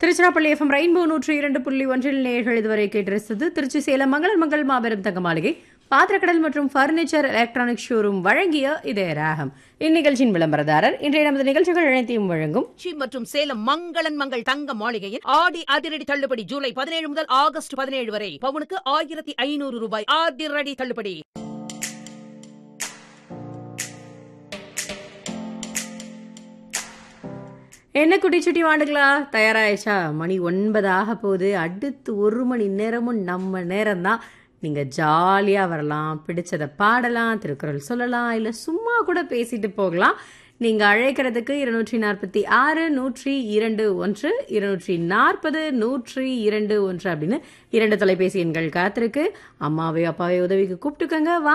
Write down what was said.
Tiruchirappalli FM rainbow நூற்றி இரண்டு புள்ளி ஒன்றில் நேர்கள் இதுவரை கேட்டிருந்தது திருச்சி சேலம் மங்களர் மங்கள் மாபெரும் தங்க மாளிகை பாத்திரக்கடல் மற்றும் பர்னிச்சர் எலக்ட்ரானிக் ஷோரூம் வழங்கிய இதய ராகம் இந்நிகழ்ச்சியின் விளம்பரதாரர் இன்றைய நமது நிகழ்ச்சிகள் அனைத்தையும் வழங்கும் திருச்சி மற்றும் சேலம் மங்களன் மங்கள் தங்க மாளிகையில் ஆடி அதிரடி தள்ளுபடி ஜூலை பதினேழு முதல் ஆகஸ்ட் பதினேழு வரை பவுனுக்கு ஆயிரத்தி ஐநூறு ரூபாய் அதிரடி தள்ளுபடி என்ன குட்டிச்சுட்டி வாண்டுகளா தயாராயிடுச்சா மணி ஒன்பது ஆக போகுது அடுத்து ஒரு மணி நேரமும் நம்ம நேரம்தான் நீங்கள் ஜாலியாக வரலாம் பிடிச்சதை பாடலாம் திருக்குறள் சொல்லலாம் இல்லை சும்மா கூட பேசிட்டு போகலாம் நீங்கள் அழைக்கிறதுக்கு இருநூற்றி நாற்பத்தி ஆறு நூற்றி இரண்டு ஒன்று இருநூற்றி நாற்பது நூற்றி இரண்டு ஒன்று அப்படின்னு இரண்டு தொலைபேசி எண்கள் காத்திருக்கு அம்மாவையோ அப்பாவையோ உதவிக்கு கூப்பிட்டுக்கோங்க வா